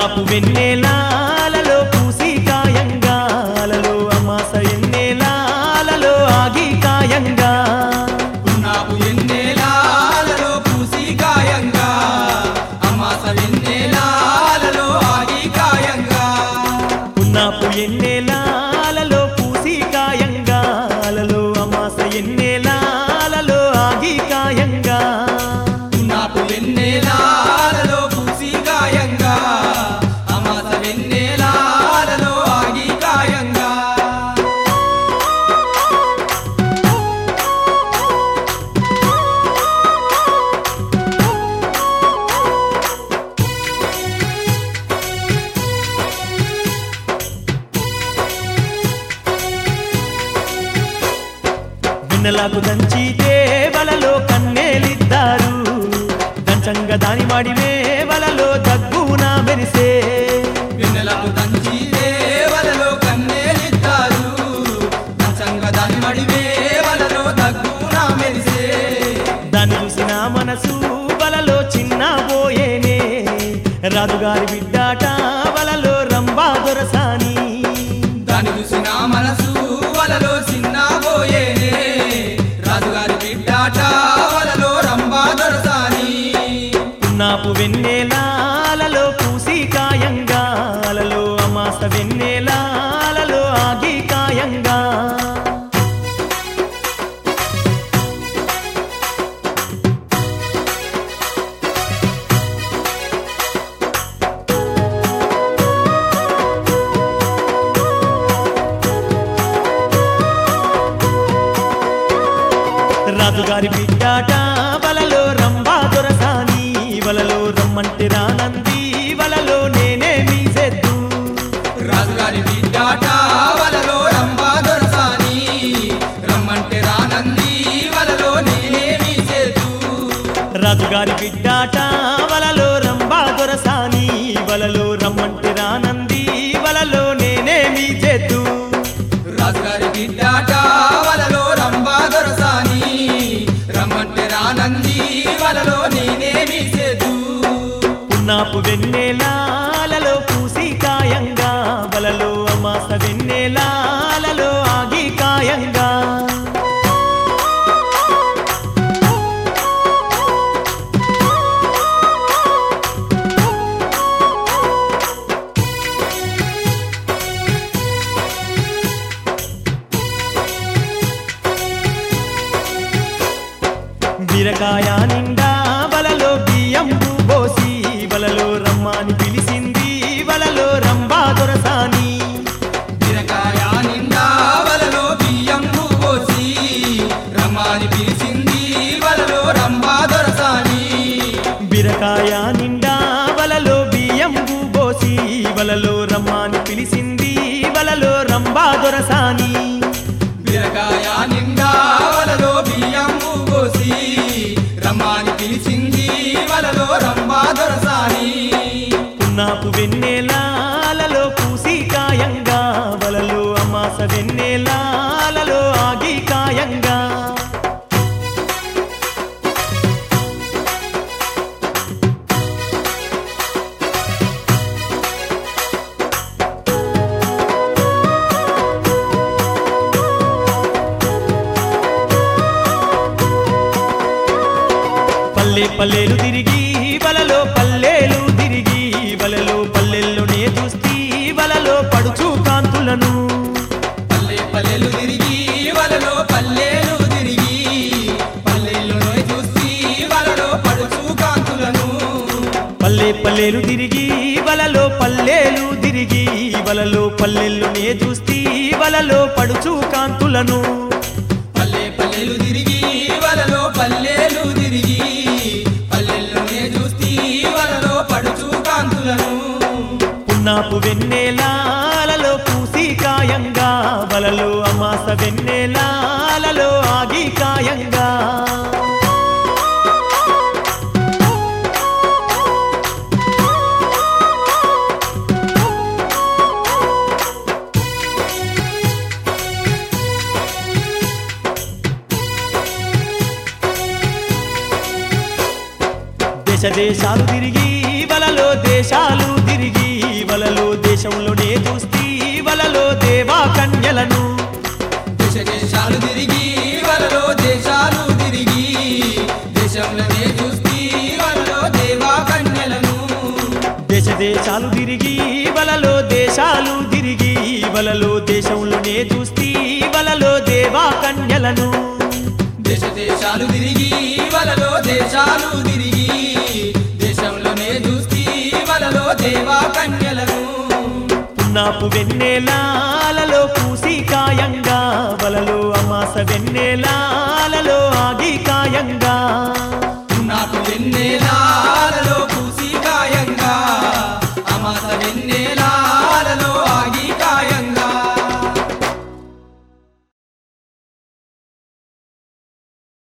పున్నాపు వెన్నెలాలలో పూసి కాయంగాలలో అమాస ఎన్నెలాలలో ఆగి కాయంగా పున్నాపు ఎన్నెలాలలో పూసి కాయంగా అమాస వెన్నెలాలలో ఆగి కాయంగా పున్నాపు ఎన్నెలాలలో పూసి కాయంగాలలో అమాస ఎన్నెలాలలో ఆగి కాయంగా పున్నాపు వెన్నెలాలలో పూసి కాయంగా అమాస వెన్నెలాలలో ఆగి కాయంగా వెన్నెలకు దంచి వలలో కన్నేలిద్దారు దంచంగా దాని మాడి వలలో దగ్గున మెరిసే వెన్నెలకు దంచి దేవలలో కన్నేలిస్తారు నచ్చంగా దాని మడి వేవలలో దగ్గున మెరిసే దాన్ని చూసిన మనసు వలలో చిన్న పోయేనే రాజుగారి బిడ్డాట వలలో రంబా దొరసాని దాని చూసిన మనసు వలలో చిన్న పోయేనే రాజుగారి బిడ్డాట వలలో రంబా దొరసాని పున్నాపు వెన్నెలాలలో పూసి కాయంగాలలో అమాస వెన్నెలాలలో ఆగి కాయంగా రాజుగారి బిడ్డాట వలలో రంబా దొరసాని వలలో రమ్మంటే రానంది వలలో నేనే మీసెద్దు రాజుగారి బిడ్డాట వలలో రంబా దొరసాని రమ్మంటే రానంది వలలో నేనేమి చేతు రాజుగారి బిడ్డాట వలలో రంబా దొరసాని వలలో రమ్మంటే రానంది వలలో నేనే మీసెద్దు రాజుగారి బిడ్డాట వలలో రంబా దొరసాని రమ్మంటే రానంది వలలో నేనేమి చేతు పున్నాపు వెన్నెలాలలో పూసి కాయంగా వలలో అమాస వెన్నెలాలలో ఆగి కాయంగా బీరకాయ నిండా వలలో బియ్యం పోసి వలలో రమ్మని పిలిచింది వలలో రంబా దొరసాని బీరకాయ నిండా వలలో బియ్యం పోసి రమ్మని పిలిచింది వలలో రంబా దొరసాని బీరకాయ నిండా వలలో బియ్యం పోసి వలలో రమ్మని పిలిచింది వలలో రంబా దొరసాని బీరకాయ నిండా వలలో బియ్యం పోసి రమ్మని పిలిచింది వలలో రంబా దొరసాని పున్నాపు వెన్నెలాలలో పూసి కాయంగా వలలో అమాస వెన్నెలాలలో ఆగి కాయంగా పల్లె పల్లెలు తిరిగి వలలో పల్లెలు తిరిగి వలలో పల్లెల్లోనే చూస్తీ వలలో పడుచు కాంతులను పల్లె పల్లెలు తిరిగి వలలో పల్లెలు తిరిగి పల్లెల్లో చూసి వలలో పడుచు కాంతులను పల్లె పల్లెలు తిరిగి వలలో పల్లెలు తిరిగి వలలో పల్లెల్లోనే చూస్తీ వలలో పడుచు కాంతులను పల్లె పల్లెలు తిరిగి వలలో పల్లెలు తిరిగి పల్లెల్లోనే చూసి వలలో పడుచు కాంతులను పున్నాపు వెన్నెలాలలో పూసి కాయంగా వలలో అమాస వెన్నెలాలలో ఆగి కాయంగా దేశ దేశాలు తిరిగి వలలో దేశాలు తిరిగి వలలో దేశంలోనే చూస్తీ వలలో దేవా కన్యలను దేశ దేశాలు తిరిగి వలలో దేశాలు తిరిగి దేశంలోనే చూస్తీ వలలో దేవా కన్యలను దేశ దేశాలు తిరిగి వలలో దేశాలు తిరిగి వలలో దేశంలోనే చూస్తీ వలలో దేవా కన్యలను దేశ దేశాలు తిరిగి వలలో దేశాలు తిరిగి దేశంలోనే చూస్తీ వలలో దేవా కన్యలను పున్నాపు వెన్నెలాల